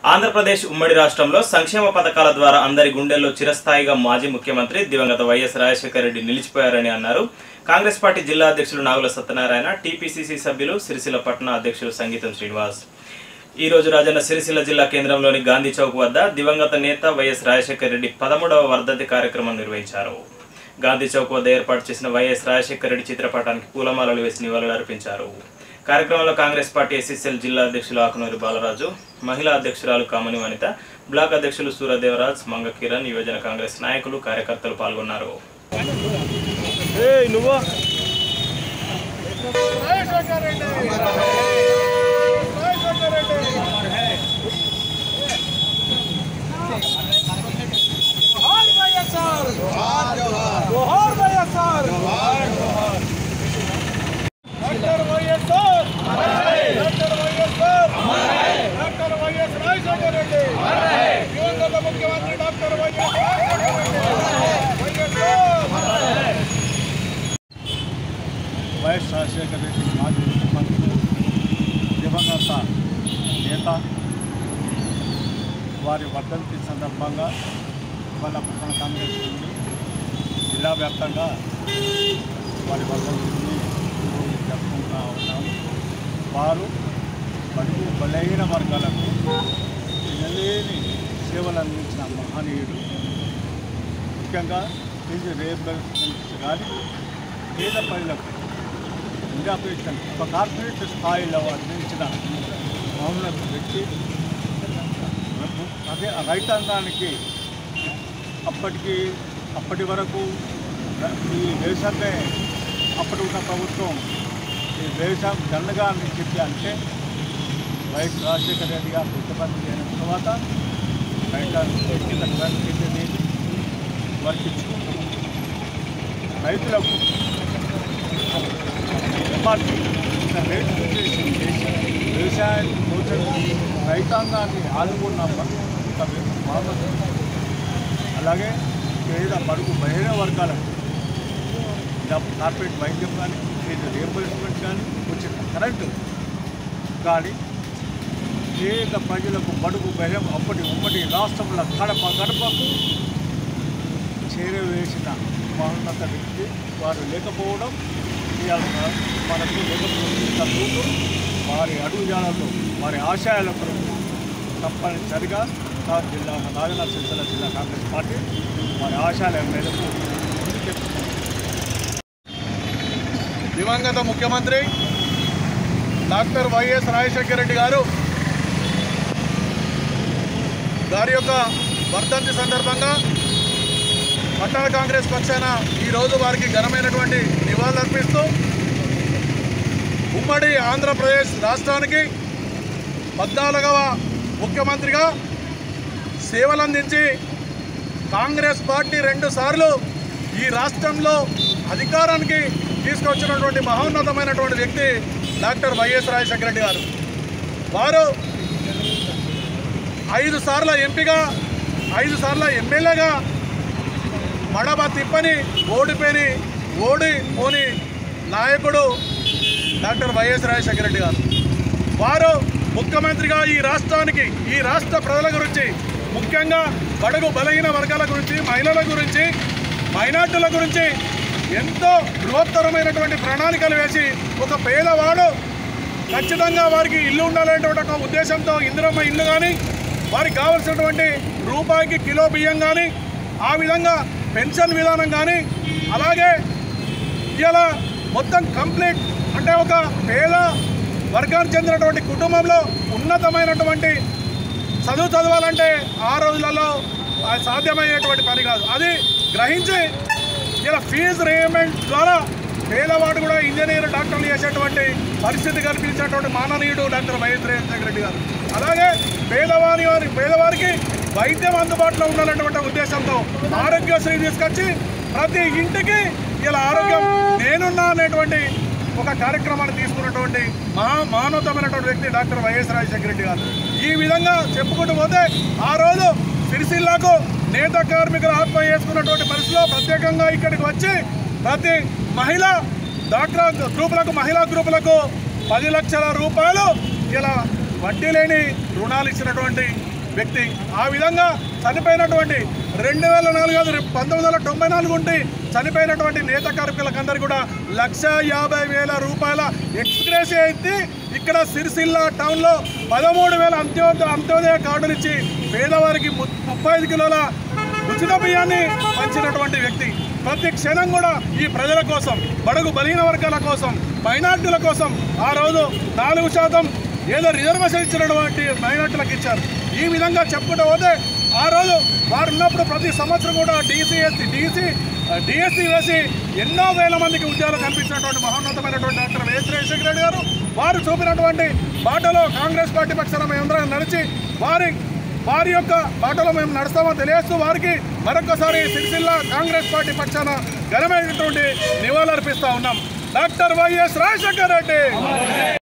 ఆంధ్రప్రదేశ్ ఉమ్మడి రాష్ట్రంలో సంక్షేమ పథకాల ద్వారా అందరి గుండెల్లో చిరస్థాయిగా మాజీ ముఖ్యమంత్రి దివంగత వైఎస్ రాజశేఖర రెడ్డి నిలిచిపోయారని అన్నారు కాంగ్రెస్ పార్టీ జిల్లా అధ్యక్షులు నాగుల సత్యనారాయణ టీపీసీసీ సభ్యులు సిరిసిల్ల పట్టణ అధ్యక్షులు సంగీతం శ్రీనివాస్ ఈ రోజు రాజన్న సిరిసిల్ల జిల్లా కేంద్రంలోని గాంధీ చౌక్ వద్ద దివంగత నేత వైఎస్ రాజశేఖర రెడ్డి పదమూడవ వర్ధంతి కార్యక్రమం నిర్వహించారు గాంధీ చౌక్ వద్ద ఏర్పాటు చేసిన వైఎస్ రాజశేఖర రెడ్డి చిత్రపటానికి పూలమాలలు వేసి నివాళులర్పించారు కార్యక్రమంలో కాంగ్రెస్ పార్టీ ఎస్ఎస్ఎల్ జిల్లా అధ్యక్షులు ఆకునూరి బాలరాజు మహిళా అధ్యక్షురాలు కామని వనిత బ్లాక్ అధ్యక్షులు సూర్యదేవరాజ్ మంగ కిరణ్ యువజన కాంగ్రెస్ నాయకులు కార్యకర్తలు పాల్గొన్నారు जोहार వైఎస్ఆర్ जोहार YSR doctor YSR doctor YSR doctor YS Rajasekhara Reddy దివంగత ముఖ్యమంత్రి doctor YS Rajasekhara Reddy YSR YS Rajasekhara Reddy మాజీ ముఖ్యమంత్రి దివంగత నేత వారి వర్ధంతి సందర్భంగా వాళ్ళ పట్టణ కాంగ్రెస్ నుండి జిల్లా వ్యాప్తంగా వారి వర్ధంతిని ఈరోజు జరుపుకుంటూ ఉన్నాం వారు బడుగు బలహీన వర్గాలకు ఎనలేని సేవలు అందించిన మహనీయుడు ముఖ్యంగా ఫీజు రియంబర్స్మెంట్స్ కానీ పేద ప్రజలకు ఇండియాపేషన్ ఒక కార్పొరేట్ స్థాయిలో అందించిన మౌనత వ్యక్తి అదే రైతాంగానికి అప్పటికి అప్పటి వరకు ఈ దేశాన్నే అప్పటి ఉన్న ప్రభుత్వం ఈ దేశం దండగా అని చెప్పి అంటే వైఎస్ రాజశేఖర రెడ్డి గారు ముఖ్యమంత్రి అయిన తర్వాత రైతాంగం కింద చెప్పేది వారికి ఇచ్చుకుంటాం రైతులకు ఎంఆర్పీ రేట్లు చేసి వ్యవసాయాన్ని ప్రోత్సహించి రైతాంగాన్ని ఆదుకున్నాం ఒక బాగుంది అలాగే పేద బడుగు బహిర వర్గాలకు ఇలా కార్పొరేట్ వైద్యం కానీ లేదా రియంబర్స్మెంట్ కానీ ఉచిత కరెంటు కానీ పేద ప్రజలకు బడుగు బహిర అప్పటి ఉమ్మడి రాష్ట్రంలో గడప గడపకు చేరవేసిన మహోన్నత వ్యక్తి వారు లేకపోవడం ఇవాళ మనకు లేకపోతే వారి అడుగుజాడల్లో వారి ఆశయాలకు తప్పనిసరిగా ఆ జిల్లా రాజన్న సిరిసిల్ల జిల్లా కాంగ్రెస్ పార్టీ వారి ఆశయాల మేరకు ముందుకెళ్తుంది దివంగత ముఖ్యమంత్రి డాక్టర్ వైఎస్ రాజశేఖర రెడ్డి గారు గారి యొక్క వర్ధంతి సందర్భంగా పట్టణ కాంగ్రెస్ పక్షాన ఈరోజు వారికి ఘనమైనటువంటి నివాళులర్పిస్తూ ఉమ్మడి ఆంధ్రప్రదేశ్ రాష్ట్రానికి పద్నాలుగవ ముఖ్యమంత్రిగా సేవలందించి కాంగ్రెస్ పార్టీ రెండుసార్లు ఈ రాష్ట్రంలో అధికారానికి తీసుకొచ్చినటువంటి మహోన్నతమైనటువంటి వ్యక్తి డాక్టర్ వైఎస్ రాజశేఖర రెడ్డి గారు వారు ఐదు సార్ల ఎంపీగా ఐదు సార్ల ఎమ్మెల్యేగా మడమ తిప్పని ఓడిపోయి ఓడి పోని నాయకుడు డాక్టర్ వైఎస్ రాజశేఖర రెడ్డి గారు వారు ముఖ్యమంత్రిగా ఈ రాష్ట్రానికి ఈ రాష్ట్ర ప్రజల గురించి ముఖ్యంగా బడుగు బలహీన వర్గాల గురించి మహిళల గురించి మైనార్టీల గురించి ఎంతో బృహత్తరమైనటువంటి ప్రణాళికలు వేసి ఒక పేదవాడు ఖచ్చితంగా వారికి ఇల్లు ఉండాలనేటువంటి ఒక ఉద్దేశంతో ఇందిరమ్మ ఇల్లు కానీ వారికి కావలసినటువంటి రూపాయికి కిలో బియ్యం కానీ ఆ విధంగా పెన్షన్ విధానం కానీ అలాగే ఇలా మొత్తం కంప్లీట్ అంటే ఒక పేద వర్గానికి చెందినటువంటి కుటుంబంలో ఉన్నతమైనటువంటి చదువు చదవాలంటే ఆ రోజులలో అది సాధ్యమయ్యేటువంటి పని కాదు అది గ్రహించి ఇలా ఫీజు రియంబర్స్మెంట్ ద్వారా పేదవాడు కూడా ఇంజనీర్ డాక్టర్లు చేసేటువంటి పరిస్థితి కల్పించినటువంటి మాననీయుడు డాక్టర్ వైఎస్ రాజశేఖర రెడ్డి గారు అలాగే పేదవారి వారి పేదవారికి వైద్యం అందుబాటులో ఉండాలన్నటువంటి ఉద్దేశంతో ఆరోగ్యశ్రీ తీసుకొచ్చి ప్రతి ఇంటికి ఇలా ఆరోగ్యం నేనున్నా అనేటువంటి ఒక కార్యక్రమాన్ని తీసుకున్నటువంటి మహా మానవతమైనటువంటి వ్యక్తి డాక్టర్ వైఎస్ రాజశేఖర రెడ్డి గారు ఈ విధంగా చెప్పుకుంటూ పోతే ఆ రోజు సిరిసిల్లాకు నేత కార్మికులు ఆత్మ చేసుకున్నటువంటి పరిస్థితిలో ప్రత్యేకంగా ఇక్కడికి వచ్చి ప్రతి మహిళ డాక్టర్ గ్రూపులకు మహిళా గ్రూపులకు పది లక్షల రూపాయలు ఇలా వడ్డీ లేని రుణాలు ఇచ్చినటువంటి వ్యక్తి ఆ విధంగా చనిపోయినటువంటి రెండు వేల నాలుగు కాదు పంతొమ్మిది వందల తొంభై నాలుగు ఉండి చనిపోయినటువంటి నేత కార్మికులకందరూ కూడా లక్ష యాభై వేల రూపాయల ఎక్స్గ్రేస్ అయితే ఇక్కడ సిరిసిల్ల టౌన్లో పదమూడు వేల అంత్యోదయ అంత్యోదయ కార్డులు ఇచ్చి పేదవారికి ము- ముప్పై ఐదు కిలోల ఉచిత బియ్యాన్ని పంచినటువంటి వ్యక్తి ప్రతి క్షణం కూడా ఈ ప్రజల కోసం బడుగు బలహీన వర్గాల కోసం మైనార్టీల కోసం ఆ రోజు నాలుగు శాతం ఏదో రిజర్వేషన్ ఇచ్చినటువంటి మైనార్టీలకు ఇచ్చారు ఈ విధంగా చెప్పుకుంటూ పోతే ఆ రోజు వారు ఉన్నప్పుడు ప్రతి సంవత్సరం కూడా డీసీఎస్సీ డీసీ డిఎస్సీ వేసి ఎన్నో వేల మందికి ఉద్యోగాలు కల్పించినటువంటి మహోన్నతమైనటువంటి డాక్టర్ వైఎస్ రాజశేఖర రెడ్డి గారు వారు చూపినటువంటి బాటలో కాంగ్రెస్ పార్టీ పక్షాన మేమందరం నడిచి వారి వారి యొక్క బాటలో మేము నడుస్తామో తెలియజేస్తూ వారికి మరొకసారి సిరిసిల్ల కాంగ్రెస్ పార్టీ పక్షాన ఘనమైనటువంటి నివాళులర్పిస్తా ఉన్నాం డాక్టర్ వైఎస్ రాజశేఖర రెడ్డి